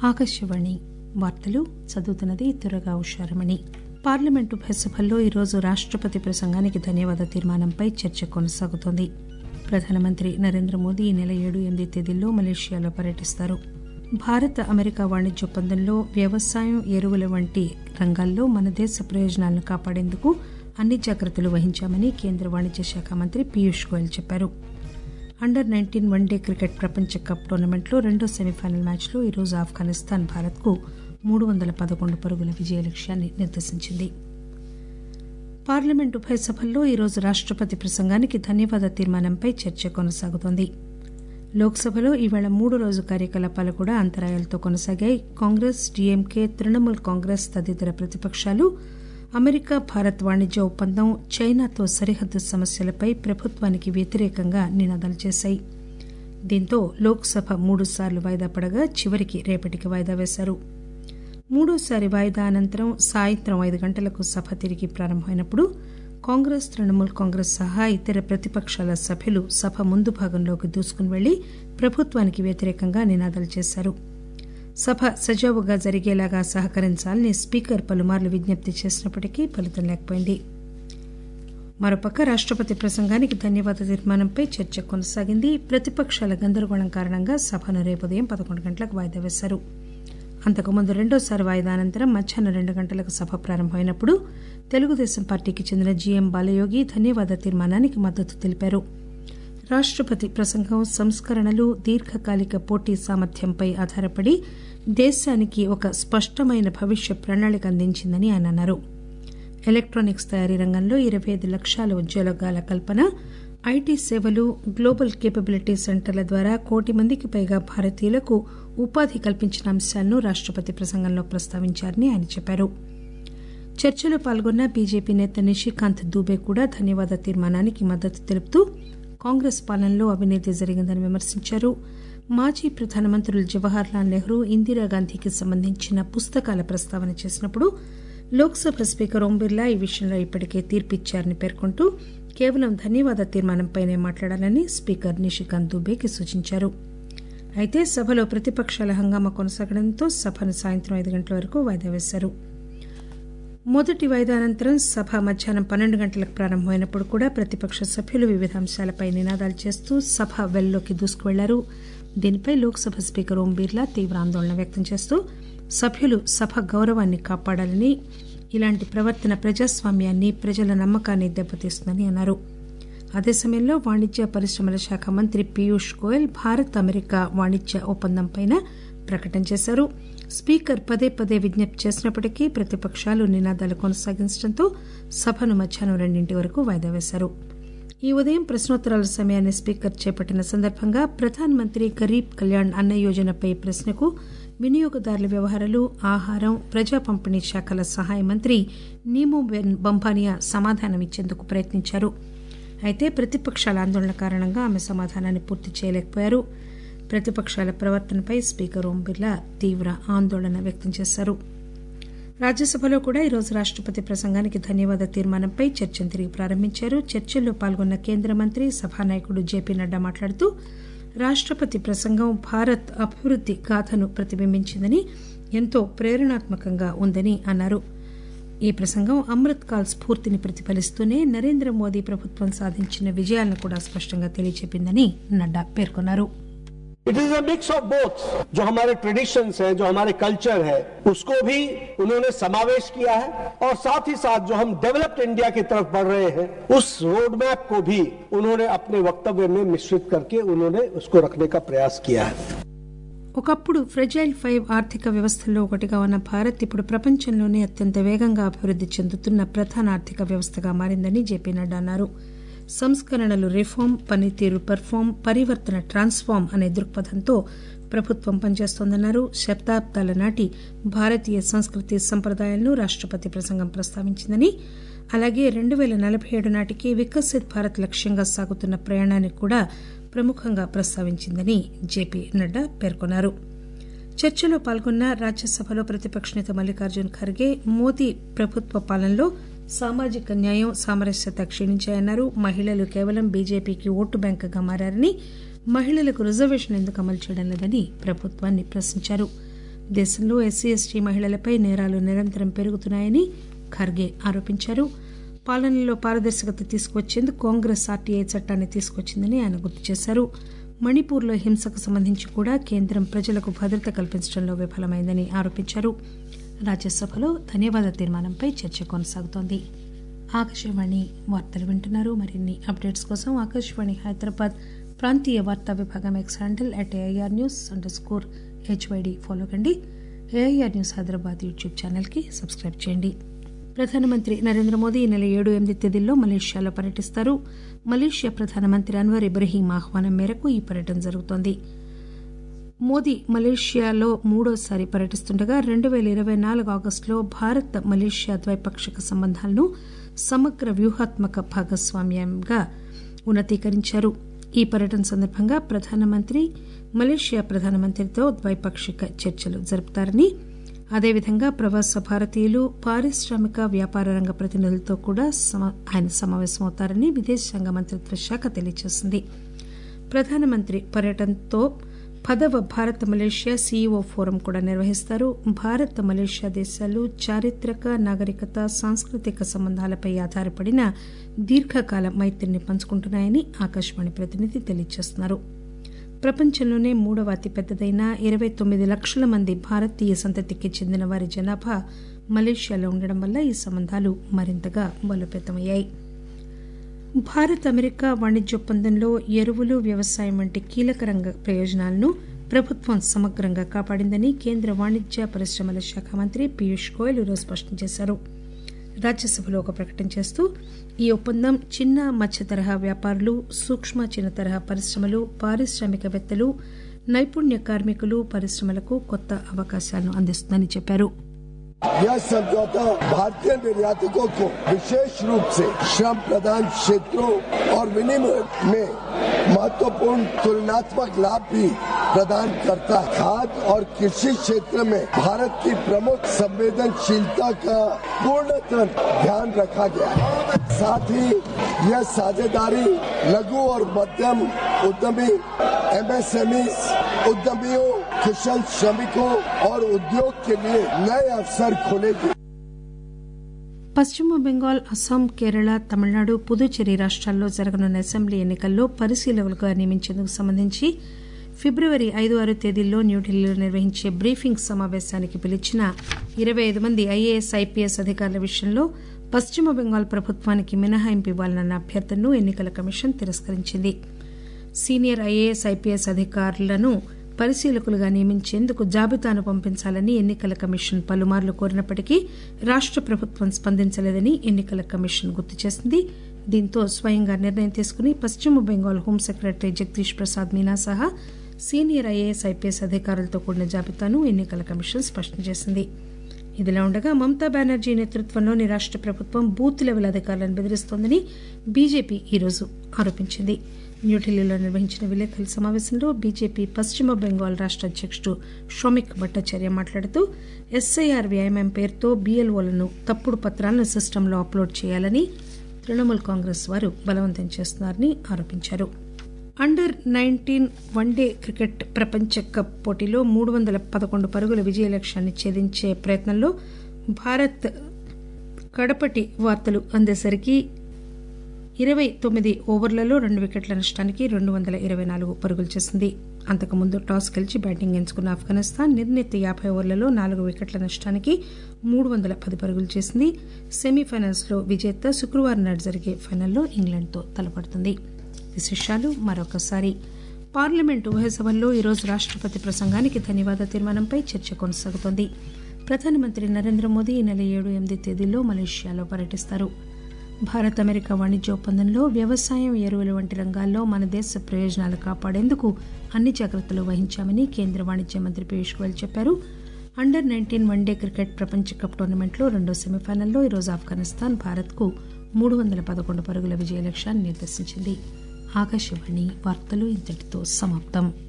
ఆకాశవాణి వార్తలు చదువుతున్నది తురగా ఉషారమణి పార్లమెంటు ఉభయ సభల్లో ఈరోజు రాష్టపతి ప్రసంగానికి ధన్యవాద తీర్మానంపై చర్చ కొనసాగుతోంది ప్రధానమంత్రి నరేంద్ర మోదీ ఈ నెల ఏడు ఎనిమిది తేదీల్లో మలేషియాలో పర్యటిస్తారు భారత అమెరికా వాణిజ్య ఒప్పందంలో వ్యవసాయం ఎరువుల వంటి రంగాల్లో మన దేశ ప్రయోజనాలను కాపాడేందుకు అన్ని జాగ్రత్తలు వహించామని కేంద్ర వాణిజ్య శాఖ మంత్రి పీయూష్ గోయల్ చెప్పారు అండర్ నైన్టీన్ వన్డే క్రికెట్ ప్రపంచ కప్ టోర్నమెంట్లో రెండో సెమీఫైనల్ మ్యాచ్లో ఈరోజు ఆఫ్ఘనిస్తాన్ భారత్కు మూడు వందల పదకొండు పరుగుల విజయ లక్ష్యాన్ని నిర్దేశించింది పార్లమెంట్ ఉభయ సభల్లో ఈరోజు రాష్టపతి ప్రసంగానికి ధన్యవాద తీర్మానంపై చర్చ కొనసాగుతోంది లోక్సభలో ఈవేళ మూడు రోజు కార్యకలాపాలు కూడా అంతరాయాలతో కొనసాగాయి కాంగ్రెస్ డీఎంకే తృణమూల్ కాంగ్రెస్ తదితర ప్రతిపకాలు అమెరికా భారత్ వాణిజ్య ఒప్పందం చైనాతో సరిహద్దు సమస్యలపై ప్రభుత్వానికి వ్యతిరేకంగా నినాదాలు చేశాయి దీంతో లోక్సభ మూడుసార్లు వాయిదా పడగా చివరికి రేపటికి వాయిదా వేశారు మూడోసారి వాయిదా అనంతరం సాయంత్రం ఐదు గంటలకు సభ తిరిగి ప్రారంభమైనప్పుడు కాంగ్రెస్ తృణమూల్ కాంగ్రెస్ సహా ఇతర ప్రతిపకాల సభ్యులు సభ ముందు భాగంలోకి దూసుకుని వెళ్లి ప్రభుత్వానికి వ్యతిరేకంగా నినాదాలు చేశారు సభ సజావుగా జరిగేలాగా సహకరించాలని స్పీకర్ పలుమార్లు విజ్ఞప్తి చేసినప్పటికీ ఫలితం లేకపోయింది మరోపక్క రాష్టపతి ప్రసంగానికి ధన్యవాద తీర్మానంపై చర్చ కొనసాగింది ప్రతిపకాల గందరగోళం కారణంగా సభను రేపు ఉదయం పదకొండు గంటలకు వాయిదా వేశారు అంతకుముందు రెండోసారి వాయిదా అనంతరం మధ్యాహ్నం రెండు గంటలకు సభ ప్రారంభమైనప్పుడు తెలుగుదేశం పార్టీకి చెందిన జీఎం బాలయోగి ధన్యవాద తీర్మానానికి మద్దతు తెలిపారు రాష్టపతి ప్రసంగం సంస్కరణలు దీర్ఘకాలిక పోటీ సామర్థ్యంపై ఆధారపడి దేశానికి ఒక స్పష్టమైన భవిష్య ప్రణాళిక అందించిందని ఆయన అన్నారు ఎలక్టానిక్స్ తయారీ రంగంలో ఇరవై ఐదు లక్షల ఉద్యోగాల కల్పన ఐటీ సేవలు గ్లోబల్ కేపబిలిటీ సెంటర్ల ద్వారా కోటి మందికి పైగా భారతీయులకు ఉపాధి కల్పించిన అంశాలను రాష్టపతి ప్రసంగంలో ప్రస్తావించారని ఆయన చెప్పారు చర్చలో పాల్గొన్న బీజేపీ నేత నిషికాంత్ దూబే కూడా ధన్యవాద తీర్మానానికి మద్దతు తెలుపుతూ కాంగ్రెస్ పాలనలో అవినీతి జరిగిందని విమర్శించారు మాజీ ప్రధానమంత్రులు జవహర్ లాల్ నెహ్రూ ఇందిరాగాంధీకి సంబంధించిన పుస్తకాల ప్రస్తావన చేసినప్పుడు లోక్సభ స్పీకర్ ఓం బిర్లా ఈ విషయంలో ఇప్పటికే తీర్పిచ్చారని పేర్కొంటూ కేవలం ధన్యవాద తీర్మానంపైనే మాట్లాడాలని స్పీకర్ నిషికాంత్ దుబేకి సూచించారు అయితే సభలో ప్రతిపకాల హంగామా కొనసాగడంతో సభను సాయంత్రం ఐదు గంటల వరకు వాయిదా వేశారు మొదటి వాయిదా అనంతరం సభ మధ్యాహ్నం పన్నెండు గంటలకు ప్రారంభమైనప్పుడు కూడా ప్రతిపక్ష సభ్యులు వివిధ అంశాలపై నినాదాలు చేస్తూ సభ వెల్లోకి దూసుకువెళ్లారు దీనిపై లోక్సభ స్పీకర్ ఓం బిర్లా తీవ్ర ఆందోళన వ్యక్తం చేస్తూ సభ్యులు సభ గౌరవాన్ని కాపాడాలని ఇలాంటి ప్రవర్తన ప్రజాస్వామ్యాన్ని ప్రజల నమ్మకాన్ని దెబ్బతీస్తుందని అన్నారు అదే సమయంలో వాణిజ్య పరిశ్రమల శాఖ మంత్రి పీయూష్ గోయల్ భారత్ అమెరికా వాణిజ్య ఒప్పందంపై ప్రకటన చేశారు స్పీకర్ పదే పదే విజ్ఞప్తి చేసినప్పటికీ ప్రతిపకాలు నినాదాలు కొనసాగించడంతో సభను మధ్యాహ్నం రెండింటి వరకు వాయిదా వేశారు ఈ ఉదయం ప్రశ్నోత్తరాల సమయాన్ని స్పీకర్ చేపట్టిన సందర్భంగా ప్రధానమంత్రి గరీబ్ కళ్యాణ్ అన్న యోజనపై ప్రశ్నకు వినియోగదారుల వ్యవహారాలు ఆహారం ప్రజా పంపిణీ శాఖల సహాయ మంత్రి నీమో బంబానియా సమాధానమిచ్చేందుకు ప్రయత్నించారు అయితే ప్రతిపక్షాల ఆందోళన కారణంగా ఆమె సమాధానాన్ని పూర్తి చేయలేకపోయారు ప్రతిపక్షాల ప్రవర్తనపై స్పీకర్ ఓం బిర్లా తీవ్ర ఆందోళన వ్యక్తం చేశారు రాజ్యసభలో కూడా ఈరోజు రాష్టపతి ప్రసంగానికి ధన్యవాద తీర్మానంపై చర్చను తిరిగి ప్రారంభించారు చర్చల్లో పాల్గొన్న కేంద్ర మంత్రి సభానాయకుడు జేపీ నడ్డా మాట్లాడుతూ రాష్టపతి ప్రసంగం భారత్ అభివృద్ది గాథను ప్రతిబింబించిందని ఎంతో ప్రేరణాత్మకంగా ఉందని అన్నారు ఈ ప్రసంగం అమృత్ కాల్ స్ఫూర్తిని ప్రతిఫలిస్తూనే నరేంద్ర మోదీ ప్రభుత్వం సాధించిన విజయాలను కూడా స్పష్టంగా తెలియచెప్పిందని నడ్డా పేర్కొన్నారు it is a mix of both जो हमारे ट्रेडिशंस है जो हमारे कल्चर है उसको भी उन्होंने समावेश किया है और साथ ही साथ जो हम डेवलप्ड इंडिया की तरफ बढ़ रहे हैं उस रोड मैप को भी उन्होंने अपने वक्तव्य में मिश्रित करके उन्होंने उसको रखने का प्रयास किया है ఒకప్పుడు ఫ్రెజైల్ ఫైవ్ ఆర్థిక వ్యవస్థల్లో ఒకటిగా ఉన్న భారత్ ఇప్పుడు ప్రపంచంలోనే అత్యంత వేగంగా అభివృద్ది చెందుతున్న ప్రధాన ఆర్థిక వ్యవస్థగా మారిందని జేపీ నడ్డా అన్నారు సంస్కరణలు రిఫార్మ్ పనితీరు పెర్ఫార్మ్ పరివర్తన ట్రాన్స్ఫార్మ్ అనే దృక్పథంతో ప్రభుత్వం పనిచేస్తోందన్నారు శతాబ్దాల నాటి భారతీయ సంస్కృతి సంప్రదాయాలను రాష్టపతి ప్రసంగం ప్రస్తావించిందని అలాగే రెండు పేల నలభై ఏడు నాటికి వికసిత్ భారత్ లక్ష్యంగా సాగుతున్న ప్రయాణాన్ని కూడా ప్రముఖంగా ప్రస్తావించిందని జేపీ నడ్డా పేర్కొన్నారు చర్చలో పాల్గొన్న రాజ్యసభలో ప్రతిపక్ష నేత మల్లికార్జున్ ఖర్గే మోదీ ప్రభుత్వ పాలనలో సామాజిక న్యాయం సామరస్యత క్షీణించాయన్నారు మహిళలు కేవలం బీజేపీకి ఓటు బ్యాంకుగా మారని మహిళలకు రిజర్వేషన్ ఎందుకు అమలు చేయడం లేదని ప్రభుత్వాన్ని ప్రశ్నించారు దేశంలో ఎస్సీ ఎస్టీ మహిళలపై నేరాలు నిరంతరం పెరుగుతున్నాయని ఖర్గే ఆరోపించారు పాలనలో పారదర్శకత తీసుకువచ్చేందుకు కాంగ్రెస్ ఆర్టీఐ చట్టాన్ని తీసుకొచ్చిందని ఆయన గుర్తు చేశారు మణిపూర్లో హింసకు సంబంధించి కూడా కేంద్రం ప్రజలకు భద్రత కల్పించడంలో విఫలమైందని ఆరోపించారు రాజ్యసభలో ధన్యవాద తీర్మానంపై చర్చ కొనసాగుతోంది ఆకాశవాణి వార్తలు వింటున్నారు మరిన్ని అప్డేట్స్ కోసం ఆకాశవాణి హైదరాబాద్ ప్రాంతీయ వార్తా విభాగం X handle at AIR news underscore HYD follow కండి ఏఐఆర్ న్యూస్ హైదరాబాద్ యూట్యూబ్ ఛానల్కి సబ్స్క్రైబ్ చేయండి ప్రధానమంత్రి నరేంద్ర మోదీ ఈ నెల ఏడు ఎనిమిది తేదీల్లో మలేషియాలో పర్యటిస్తారు మలేషియా ప్రధానమంత్రి అన్వర్ ఇబ్రహీం ఆహ్వానం మేరకు ఈ పర్యటన జరుగుతోంది మోదీ మలేషియాలో మూడోసారి పర్యటిస్తుండగా రెండు పేల ఇరవై నాలుగు ఆగస్టులో భారత్ మలేషియా ద్వైపాక్షిక సంబంధాలను సమగ్ర వ్యూహాత్మక భాగస్వామ్యంగా ఉన్నతీకరించారు ఈ పర్యటన సందర్భంగా ప్రధానమంత్రి మలేషియా ప్రధానమంత్రితో ద్వైపాక్షిక చర్చలు జరుపుతారని అదేవిధంగా ప్రవాస భారతీయులు పారిశ్రామిక వ్యాపార రంగ ప్రతినిధులతో కూడా ఆయన సమావేశమవుతారని విదేశాంగ మంత్రిత్వ శాఖ తెలియజేసింది ప్రధానమంత్రి పర్యటనతో పదవ భారత మలేషియా సీఈఓ ఫోరం కూడా నిర్వహిస్తారు భారత్ మలేషియా దేశాలు చారిత్రక నాగరికత సాంస్కృతిక సంబంధాలపై ఆధారపడిన దీర్ఘకాల మైత్రిని పంచుకుంటున్నాయని ఆకాశవాణి ప్రతినిధి తెలియజేస్తున్నారు ప్రపంచంలోనే మూడవ అతిపెద్దదైన ఇరవై తొమ్మిది లక్షల మంది భారతీయ సంతతికి చెందిన వారి జనాభా మలేషియాలో ఉండడం వల్ల ఈ సంబంధాలు మరింతగా బలోపేతమయ్యాయి భారత్ అమెరికా వాణిజ్య ఒప్పందంలో ఎరువులు వ్యవసాయం వంటి కీలక రంగ ప్రయోజనాలను ప్రభుత్వం సమగ్రంగా కాపాడిందని కేంద్ర వాణిజ్య పరిశ్రమల శాఖ మంత్రి పీయూష్ గోయల్ ఈరోజు స్పష్టం చేశారు రాజ్యసభలో ఒక ప్రకటన చేస్తూ ఈ ఒప్పందం చిన్న మధ్య తరహా వ్యాపారులు సూక్ష్మ చిన్న తరహా పరిశ్రమలు పారిశ్రామికవేత్తలు నైపుణ్య కార్మికులు పరిశ్రమలకు కొత్త అవకాశాలను అందిస్తుందని చెప్పారు यह समझौता भारतीय निर्यातकों को विशेष रूप से श्रम प्रधान क्षेत्रों और विनिमय में महत्वपूर्ण तुलनात्मक लाभ भी प्रदान करता है खाद्य और कृषि क्षेत्र में भारत की प्रमुख संवेदनशीलता का पूर्णतः ध्यान रखा गया है साथ ही यह साझेदारी लघु और मध्यम उद्यमी एमएसएमई उद्यमियों कुशल श्रमिकों और उद्योग के लिए नए अवसर खोलेगी పశ్చిమ బెంగాల్ అస్సాం కేరళ తమిళనాడు పుదుచ్చేరి రాష్ట్రాల్లో జరగనున్న అసెంబ్లీ ఎన్నికల్లో పరిశీలకులుగా నియమించేందుకు సంబంధించి ఫిబ్రవరి ఐదు ఆరు తేదీల్లో న్యూఢిల్లీలో నిర్వహించే బ్రీఫింగ్ సమావేశానికి పిలిచిన ఇరవై ఐదు మంది ఐఏఎస్ ఐపీఎస్ అధికారుల విషయంలో పశ్చిమ బెంగాల్ ప్రభుత్వానికి మినహాయింపు ఇవ్వాలన్న అభ్యర్థనను ఎన్నికల కమిషన్ తిరస్కరించింది సీనియర్ ఐఏఎస్ ఐపీఎస్ అధికారులను పరిశీలకులుగా నియమించేందుకు జాబితాను పంపించాలని ఎన్నికల కమిషన్ పలుమార్లు కోరినప్పటికీ రాష్ట ప్రభుత్వం స్పందించలేదని ఎన్నికల కమిషన్ గుర్తు చేసింది దీంతో స్వయంగా నిర్ణయం తీసుకుని పశ్చిమ బెంగాల్ హోం సెక్రటరీ జగదీష్ ప్రసాద్ మీనా సహా సీనియర్ ఐఏఎస్ ఐపీఎస్ అధికారులతో కూడిన జాబితాను ఎన్నికల కమిషన్ స్పష్టం చేసింది ఇదిలా ఉండగా మమతా బెనర్జీ నేతృత్వంలోని రాష్ట ప్రభుత్వం బూత్ లెవెల్ అధికారులను బెదిరిస్తోందని బీజేపీ ఈరోజు ఆరోపించింది న్యూఢిల్లీలో నిర్వహించిన విలేకరుల సమావేశంలో బీజేపీ పశ్చిమ బెంగాల్ రాష్ట అధ్యకుడు షోమిక్ భట్టాచార్య మాట్లాడుతూ ఎస్ఐఆర్ వ్యాయామం పేరుతో బీఎల్ఓలను తప్పుడు పత్రాలను సిస్టంలో అప్లోడ్ చేయాలని తృణమూల్ కాంగ్రెస్ వారు బలవంతం చేస్తున్నారని ఆరోపించారు అండర్ నైన్టీన్ వన్డే క్రికెట్ ప్రపంచ కప్ పోటీలో మూడు వందల పదకొండు పరుగుల విజయ లక్ష్యాన్ని ఛేదించే ప్రయత్నంలో భారత్ కడపటి వార్తలు అందేసరికి ఇరవై తొమ్మిది ఓవర్లలో రెండు వికెట్ల నష్టానికి రెండు వందల ఇరవై నాలుగు పరుగులు చేసింది అంతకుముందు టాస్ గెలిచి బ్యాటింగ్ ఎంచుకున్న ఆఫ్ఘనిస్తాన్ నిర్ణీత యాభై ఓవర్లలో నాలుగు వికెట్ల నష్టానికి మూడు వందల పది పరుగులు చేసింది సెమీఫైనల్స్ లో విజేత శుక్రవారం నాడు జరిగే ఫైనల్లో ఇంగ్లాండ్తో తలపడుతుంది విశేషాలు మరొకసారి పార్లమెంటు ఉభయ సభల్లో ఈరోజు రాష్టపతి ప్రసంగానికి ధన్యవాద తీర్మానంపై చర్చ కొనసాగుతోంది ప్రధానమంత్రి నరేంద్ర మోదీ ఈ నెల ఏడు ఎనిమిది తేదీల్లో మలేషియాలో పర్యటిస్తారు భారత్ అమెరికా వాణిజ్య ఒప్పందంలో వ్యవసాయం ఎరువులు వంటి రంగాల్లో మన దేశ ప్రయోజనాలు కాపాడేందుకు అన్ని జాగ్రత్తలు వహించామని కేంద్ర వాణిజ్య మంత్రి పీయూష్ గోయల్ చెప్పారు అండర్ నైన్టీన్ వన్డే క్రికెట్ ప్రపంచ కప్ టోర్నమెంట్లో రెండో సెమీఫైనల్లో ఈరోజు ఆఫ్ఘనిస్తాన్ భారత్కు మూడు వందల పదకొండు పరుగుల విజయ లక్ష్యాన్ని నిర్దేశించింది ఆకాశవాణి వార్తలు ఇంతటితో సమాప్తం